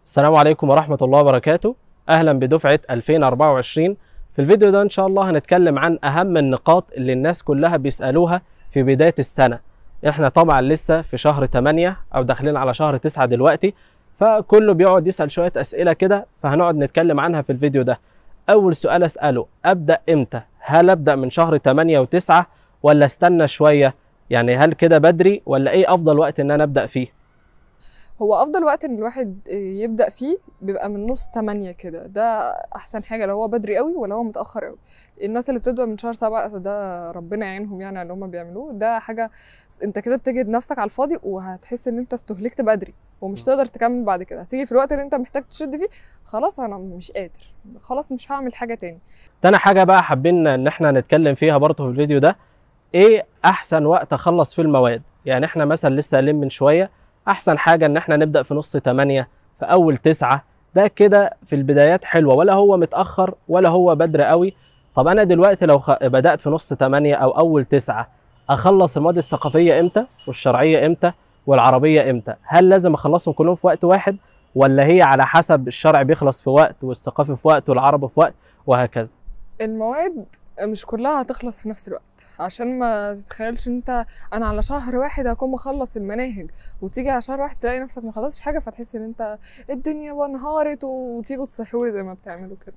السلام عليكم ورحمة الله وبركاته أهلا بدفعة 2024 في الفيديو ده إن شاء الله هنتكلم عن أهم النقاط اللي الناس كلها بيسألوها في بداية السنة إحنا طبعا لسه في شهر 8 أو داخلين على شهر 9 دلوقتي فكله بيقعد يسأل شوية أسئلة كده فهنقعد نتكلم عنها في الفيديو ده أول سؤال أسأله أبدأ إمتى؟ هل أبدأ من شهر 8 و9 ولا استنى شوية؟ يعني هل كده بدري ولا إيه أفضل وقت إن أنا أبدأ فيه؟ هو افضل وقت ان الواحد يبدا فيه بيبقى من نص تمانية كده ده احسن حاجه لو هو بدري قوي ولا هو متاخر قوي الناس اللي بتبدا من شهر سبعة ده ربنا يعينهم يعني على اللي هم بيعملوه ده حاجه انت كده بتجهد نفسك على الفاضي وهتحس ان انت استهلكت بدري ومش تقدر تكمل بعد كده هتيجي في الوقت اللي انت محتاج تشد فيه خلاص انا مش قادر خلاص مش هعمل حاجه تاني تاني حاجة بقى حابين إن إحنا نتكلم فيها برضه في الفيديو ده إيه أحسن وقت أخلص فيه المواد؟ يعني إحنا مثلا لسه قايلين من شوية أحسن حاجة إن إحنا نبدأ في نص تمانية في أول تسعة ده كده في البدايات حلوة ولا هو متأخر ولا هو بدري قوي طب أنا دلوقتي لو خ... بدأت في نص تمانية أو أول تسعة أخلص المواد الثقافية إمتى والشرعية إمتى والعربية إمتى؟ هل لازم أخلصهم كلهم في وقت واحد ولا هي على حسب الشرع بيخلص في وقت والثقافي في وقت والعربي في وقت وهكذا المواد مش كلها هتخلص في نفس الوقت عشان ما تتخيلش انت انا على شهر واحد هكون مخلص المناهج وتيجي على شهر واحد تلاقي نفسك ما خلصتش حاجه فتحس ان انت الدنيا وانهارت وتيجوا تصحولي زي ما بتعملوا كده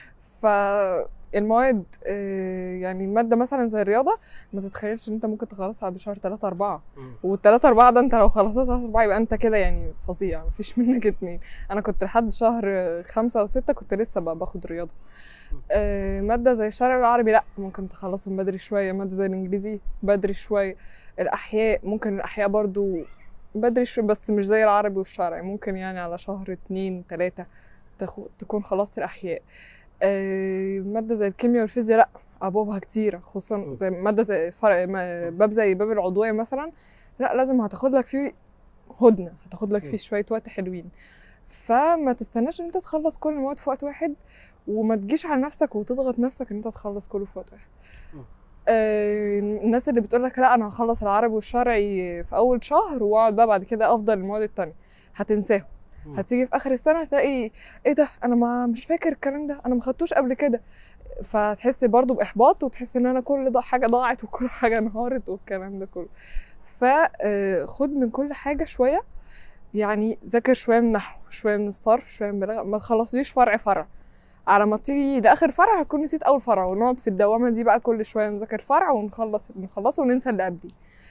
فالمواد آه، يعني المادة مثلا زي الرياضة ما تتخيلش ان انت ممكن تخلصها بشهر 3 4 والتلاتة أربعة ده أنت لو خلصتها تلاتة أربعة يبقى أنت كده يعني فظيع مفيش منك اتنين أنا كنت لحد شهر خمسة وستة كنت لسه بقى باخد رياضة آه، مادة زي الشرعي والعربي لأ ممكن تخلصهم بدري شوية مادة زي الإنجليزي بدري شوية الأحياء ممكن الأحياء برضو بدري شوية بس مش زي العربي والشرعي ممكن يعني على شهر اتنين تلاتة تاخد- تكون خلصت الأحياء آه، مادة زي الكيمياء والفيزياء لأ أبوابها كتيرة خصوصا م. زي مادة زي فرق ما- باب زي باب العضوية مثلا لا لازم هتاخد لك فيه هدنة هتاخد لك م. فيه شوية وقت حلوين فما تستناش ان انت تخلص كل المواد في وقت واحد وما تجيش على نفسك وتضغط نفسك ان انت تخلص كله في وقت واحد م. آه الناس اللي بتقول لك لا انا هخلص العربي والشرعي في اول شهر واقعد بقى بعد كده افضل المواد التانية هتنساهم م. هتيجي في اخر السنه تلاقي ايه ده انا ما مش فاكر الكلام ده انا ما خدتوش قبل كده فتحس برضو باحباط وتحس ان انا كل ده حاجه ضاعت وكل حاجه انهارت والكلام ده كله فخد من كل حاجه شويه يعني ذاكر شويه من نحو شويه من الصرف شويه من بلاغه ما تخلصليش فرع فرع على ما تيجي لاخر فرع هتكون نسيت اول فرع ونقعد في الدوامه دي بقى كل شويه نذاكر فرع ونخلص نخلصه وننسى اللي قبليه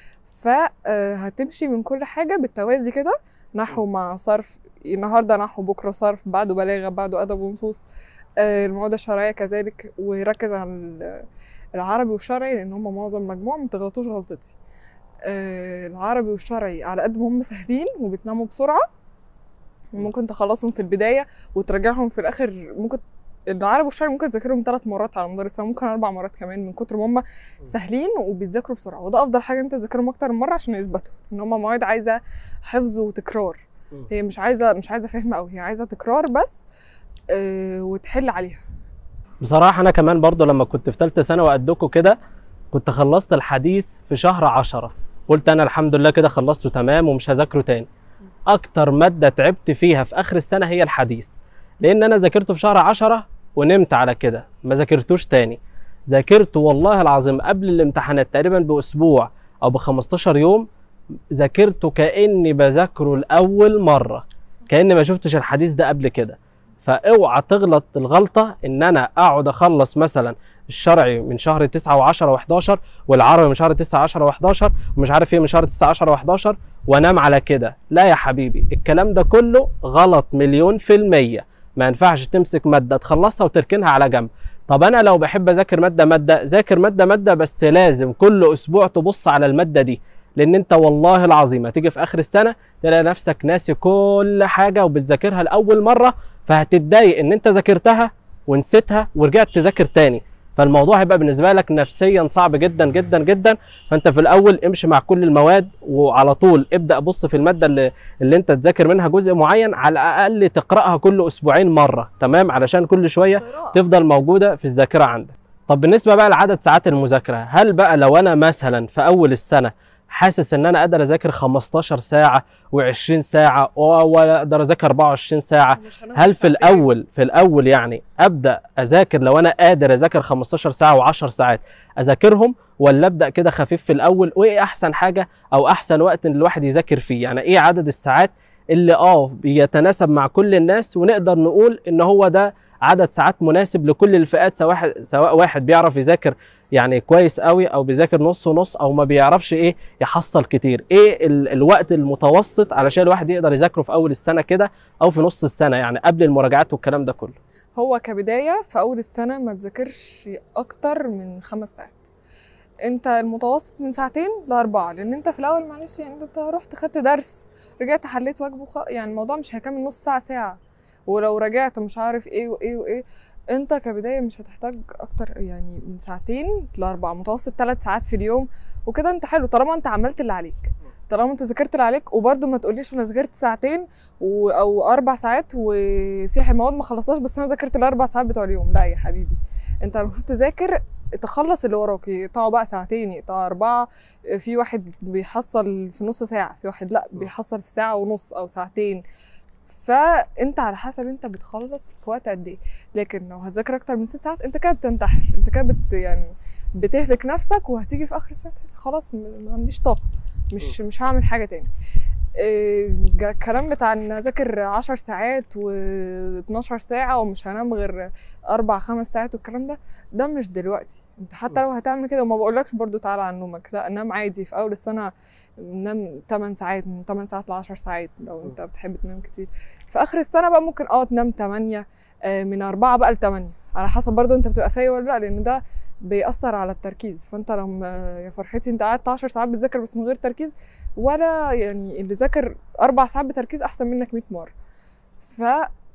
فهتمشي من كل حاجه بالتوازي كده نحو مع صرف النهارده نحو بكره صرف بعده بلاغه بعده ادب ونصوص آه، المواد الشرعيه كذلك وركز على ال- العربي والشرعي لان هم معظم مجموع ما تغلطوش غلطتي آه، العربي والشرعي على قد ما هم سهلين وبتناموا بسرعه ممكن تخلصهم في البدايه وتراجعهم في الاخر ممكن العربي والشرعي ممكن تذاكرهم ثلاث مرات على مدار السنه ممكن اربع مرات كمان من كتر ما هم سهلين وبيتذاكروا بسرعه وده افضل حاجه انت تذاكرهم اكتر من مره عشان يثبتوا ان هم مواد عايزه حفظ وتكرار مم. هي مش عايزه مش عايزه فهم قوي هي عايزه تكرار بس آه وتحل عليها بصراحة أنا كمان برضو لما كنت في تالتة ثانوي قدكم كده كنت خلصت الحديث في شهر عشرة قلت أنا الحمد لله كده خلصته تمام ومش هذاكره تاني أكتر مادة تعبت فيها في آخر السنة هي الحديث لأن أنا ذاكرته في شهر عشرة ونمت على كده ما ذاكرتوش تاني ذاكرته والله العظيم قبل الامتحانات تقريبا بأسبوع أو ب 15 يوم ذاكرته كأني بذاكره لأول مرة كأني ما شفتش الحديث ده قبل كده فاوعى تغلط الغلطه ان انا اقعد اخلص مثلا الشرعي من شهر 9 و10 و11 والعربي من شهر 9 10 و11 ومش عارف ايه من شهر 9 10 و11 وانام على كده لا يا حبيبي الكلام ده كله غلط مليون في المية ما ينفعش تمسك مادة تخلصها وتركنها على جنب طب انا لو بحب اذاكر مادة مادة ذاكر مادة مادة بس لازم كل اسبوع تبص على المادة دي لان انت والله العظيم هتيجي في اخر السنة تلاقي نفسك ناسي كل حاجة وبتذاكرها لاول مرة فهتتضايق ان انت ذاكرتها ونسيتها ورجعت تذاكر تاني فالموضوع هيبقى بالنسبه لك نفسيا صعب جدا جدا جدا فانت في الاول امشي مع كل المواد وعلى طول ابدا بص في الماده اللي, اللي انت تذاكر منها جزء معين على الاقل تقراها كل اسبوعين مره تمام علشان كل شويه تفضل موجوده في الذاكره عندك طب بالنسبه بقى لعدد ساعات المذاكره هل بقى لو انا مثلا في اول السنه حاسس ان انا اقدر اذاكر 15 ساعه و20 ساعه و- ولا اقدر اذاكر 24 ساعه مش هناخد هل في ساعتين. الاول في الاول يعني ابدا اذاكر لو انا قادر اذاكر 15 ساعه و10 ساعات اذاكرهم ولا ابدا كده خفيف في الاول وايه احسن حاجه او احسن وقت ان الواحد يذاكر فيه يعني ايه عدد الساعات اللي اه بيتناسب مع كل الناس ونقدر نقول ان هو ده عدد ساعات مناسب لكل الفئات سواء واحد سواء واحد بيعرف يذاكر يعني كويس قوي او بيذاكر نص ونص او ما بيعرفش ايه يحصل كتير ايه ال الوقت المتوسط علشان الواحد يقدر يذاكره في اول السنه كده او في نص السنه يعني قبل المراجعات والكلام ده كله هو كبداية في أول السنة ما تذاكرش أكتر من خمس ساعات انت المتوسط من ساعتين لأربعة لأن انت في الأول معلش يعني انت رحت خدت درس رجعت حليت واجب وخ... يعني الموضوع مش هيكمل نص ساعة ساعة ولو رجعت مش عارف ايه وايه وايه انت كبداية مش هتحتاج أكتر يعني من ساعتين لأربعة متوسط ثلاث ساعات في اليوم وكده انت حلو طالما انت عملت اللي عليك طالما انت ذاكرت اللي عليك وبرده ما تقوليش انا ذاكرت ساعتين و... او اربع ساعات وفي مواد ما خلصتهاش بس انا ذاكرت الاربع ساعات بتوع اليوم لا يا حبيبي انت المفروض تذاكر تخلص اللي وراك يقطعوا بقى ساعتين يقطعوا اربعه في واحد بيحصل في نص ساعه في واحد لا بيحصل في ساعه ونص او ساعتين فانت على حسب انت بتخلص في وقت قد ايه لكن لو هتذاكر اكتر من ست ساعات انت كده بتنتحر انت كده بت يعني بتهلك نفسك وهتيجي في اخر السنه تحس خلاص م- ما عنديش طاقه مش مش هعمل حاجه تاني إيه، جا- الكلام بتاع ان اذاكر 10 ساعات و12 ساعه ومش هنام غير اربع خمس ساعات والكلام ده ده مش دلوقتي انت حتى لو هتعمل كده وما بقولكش برضو تعالى عن نومك لا نام عادي في اول السنه نام 8 ساعات من 8 ساعات ل 10 ساعات لو انت بتحب تنام كتير في اخر السنه بقى ممكن اه تنام 8 آه، من 4 بقى ل 8 على حسب برضو انت بتبقى فايق ولا لا لان ده بيأثر على التركيز فانت لما يا فرحتي انت قعدت 10 ساعات بتذاكر بس من غير تركيز ولا يعني اللي ذاكر اربع ساعات بتركيز احسن منك 100 مره ف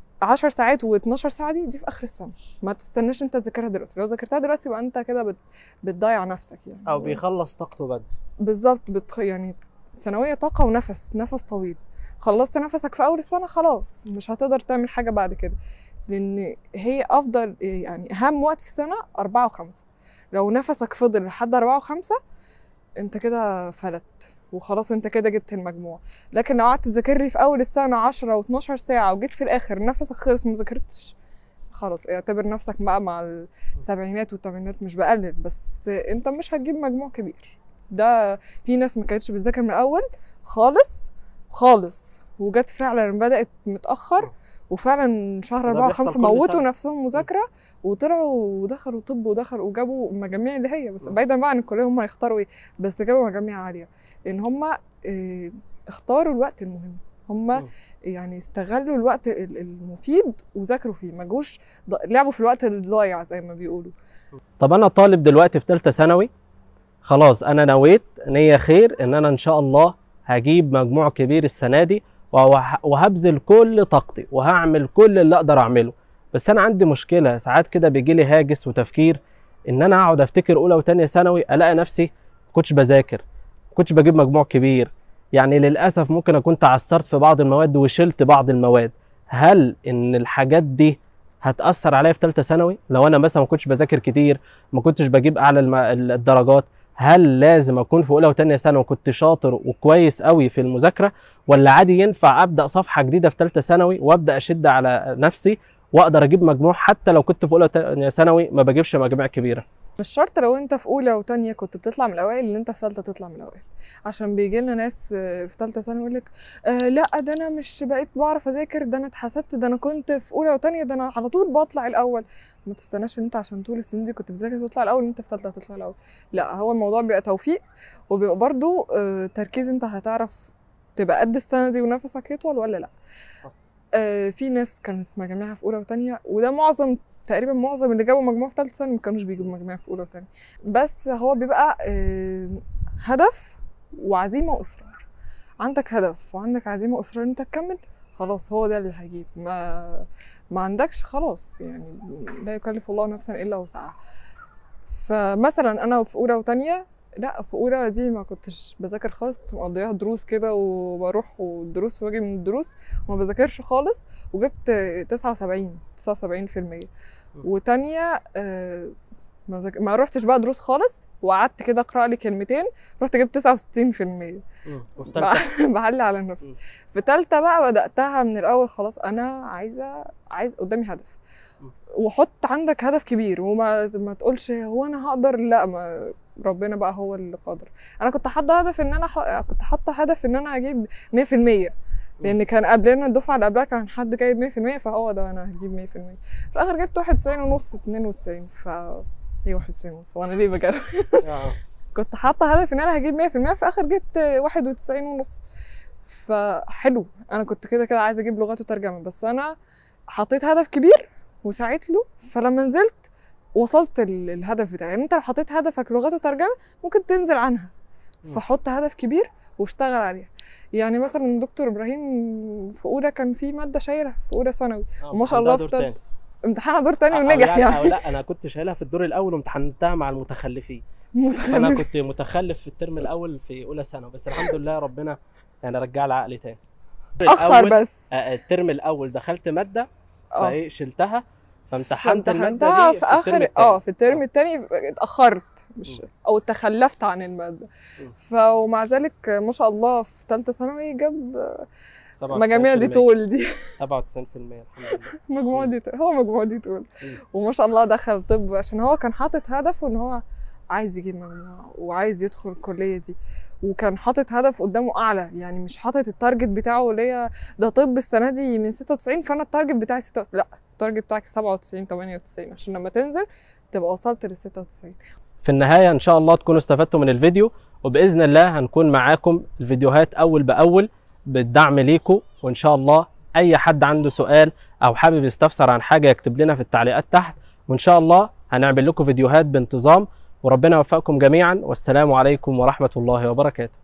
10 ساعات و12 ساعه دي دي في اخر السنه ما تستناش انت تذاكرها دلوقتي لو ذاكرتها دلوقتي يبقى انت كده بت... بتضيع نفسك يعني او بيخلص طاقته بدري بالظبط بتخ... يعني ثانويه طاقه ونفس نفس طويل خلصت نفسك في اول السنه خلاص مش هتقدر تعمل حاجه بعد كده لان هي افضل يعني اهم وقت في السنه أربعة وخمسة لو نفسك فضل لحد أربعة وخمسة انت كده فلت وخلاص انت كده جبت المجموع لكن لو قعدت تذاكر لي في اول السنه 10 و12 ساعه وجيت في الاخر نفسك خلص ما ذاكرتش خلاص اعتبر نفسك بقى مع السبعينات والثمانينات مش بقلل بس انت مش هتجيب مجموع كبير ده في ناس ما كانتش بتذاكر من الاول خالص خالص وجت فعلا بدات متاخر وفعلا شهر ده أربعة بيحصل وخمسة كل موتوا سنة. نفسهم مذاكرة وطلعوا ودخلوا طب ودخلوا وجابوا مجاميع اللي هي بس م. بعيدا بقى عن الكلية هم هيختاروا ايه بس جابوا مجاميع عالية لأن هم اه اختاروا الوقت المهم هم م. يعني استغلوا الوقت ال- المفيد وذاكروا فيه ما جوش ض- لعبوا في الوقت الضايع زي ما بيقولوا طب انا طالب دلوقتي في ثالثه ثانوي خلاص انا نويت نيه خير ان انا ان شاء الله هجيب مجموع كبير السنه دي وه- وهبذل كل طاقتي وهعمل كل اللي اقدر اعمله بس انا عندي مشكله ساعات كده بيجي لي هاجس وتفكير ان انا اقعد افتكر اولى وثانيه ثانوي الاقي نفسي ما كنتش بذاكر ما كنتش بجيب مجموع كبير يعني للاسف ممكن اكون تعثرت في بعض المواد وشلت بعض المواد هل ان الحاجات دي هتاثر عليا في ثالثه ثانوي لو انا مثلا ما كنتش بذاكر كتير ما كنتش بجيب اعلى الم- الدرجات هل لازم اكون في اولى وثانيه ثانوي وكنت شاطر وكويس قوي في المذاكره ولا عادي ينفع ابدا صفحه جديده في ثالثه ثانوي وابدا اشد على نفسي واقدر اجيب مجموع حتى لو كنت في اولى وثانيه ثانوي ما بجيبش مجاميع كبيره مش شرط لو انت في اولى وتانية كنت بتطلع من الاوائل ان انت في ثالثه تطلع من الاوائل عشان بيجي لنا ناس آه، في ثالثه ثانوي يقول لك آه لا ده انا مش بقيت بعرف اذاكر ده انا اتحسدت ده انا كنت في اولى وتانية ده انا على طول بطلع الاول ما تستناش ان انت عشان طول السنين دي كنت بتذاكر تطلع الاول ان انت في ثالثه تطلع الاول لا هو الموضوع بيبقى توفيق وبيبقى برضو آه تركيز انت هتعرف تبقى قد السنه دي ونفسك يطول ولا لا صح. آه في ناس كانت مجاميعها في اولى وتانية وده معظم تقريبا معظم اللي جابوا مجموع في ثالثه ثانوي ما كانوش بيجيبوا مجموع في اولى وثانيه بس هو بيبقى آه، هدف وعزيمه واصرار عندك هدف وعندك عزيمه واصرار ان انت تكمل خلاص هو ده اللي هيجيب ما ما عندكش خلاص يعني لا يكلف الله نفسا الا وسعها فمثلا انا في اولى وثانيه لا في اولى دي ما كنتش بذاكر خالص كنت مقضيها دروس كده وبروح والدروس واجي من الدروس وما بذاكرش خالص وجبت 79 79% وتانية آه، ما, ذاك... ما روحتش بقى دروس خالص وقعدت كده اقرا لي كلمتين رحت جبت 69% مم. وفي تالتة بعلي على نفسي مم. في تالتة بقى بدأتها من الأول خلاص أنا عايزة عايز قدامي هدف مم. وحط عندك هدف كبير وما ما تقولش هو أنا هقدر لا ما ربنا بقى هو اللي قادر أنا كنت حاطة هدف إن أنا ح... كنت حاطة هدف إن أنا أجيب 100% لأن كان قبلنا الدفعة اللي قبلها كان حد جايب 100% فهو ده أنا هجيب 100% في الآخر جبت 91 ونص 92 ف هي 91 ونص وأنا ليه بجد آه. كنت حاطه هدف ان انا هجيب 100% في الاخر جبت 91 ونص فحلو انا كنت كده كده عايزه اجيب لغات وترجمه بس انا حطيت هدف كبير وسعيت له فلما نزلت وصلت ال- الهدف بتاعي يعني انت لو حطيت هدفك لغات وترجمه ممكن تنزل عنها مم. فحط هدف كبير واشتغل عليها يعني مثلا دكتور ابراهيم في اولى كان في ماده شايلها في اولى ثانوي آه، وما شاء عندها الله دور في تاني. تالتة امتحانها دور تاني أو ونجح يعني. أو يعني لا انا كنت شايلها في الدور الاول وامتحنتها مع المتخلفين انا متخلف كنت متخلف في الترم الاول في اولى ثانوي بس الحمد لله ربنا يعني رجع لي عقلي تاني اخر الأول- بس آه، الترم الاول دخلت ماده اه فايه شلتها فامتحنت الماده فامتحنتها دي في الترم اخر التاني. اه في الترم التاني اتاخرت مش مم. او تخلفت عن الماده مم. ف ومع ذلك ما شاء الله في ثالثه ثانوي جاب 97% مجاميع دي طول دي 97% الحمد لله مجموع مم. دي طول هو مجموع دي طول مم. وما شاء الله دخل طب عشان هو كان حاطط هدفه ان هو عايز يجيب مجموع وعايز يدخل الكليه دي وكان حاطط هدف قدامه اعلى يعني مش حاطط التارجت بتاعه اللي هي ده طب السنه دي من 96 فانا التارجت بتاعي 96 لا التارجت بتاعك 97 98 عشان لما تنزل تبقى وصلت لل 96 في النهاية إن شاء الله تكونوا استفدتوا من الفيديو وبإذن الله هنكون معاكم الفيديوهات أول بأول بالدعم ليكم وإن شاء الله أي حد عنده سؤال أو حابب يستفسر عن حاجة يكتب لنا في التعليقات تحت وإن شاء الله هنعمل لكم فيديوهات بانتظام وربنا يوفقكم جميعا والسلام عليكم ورحمة الله وبركاته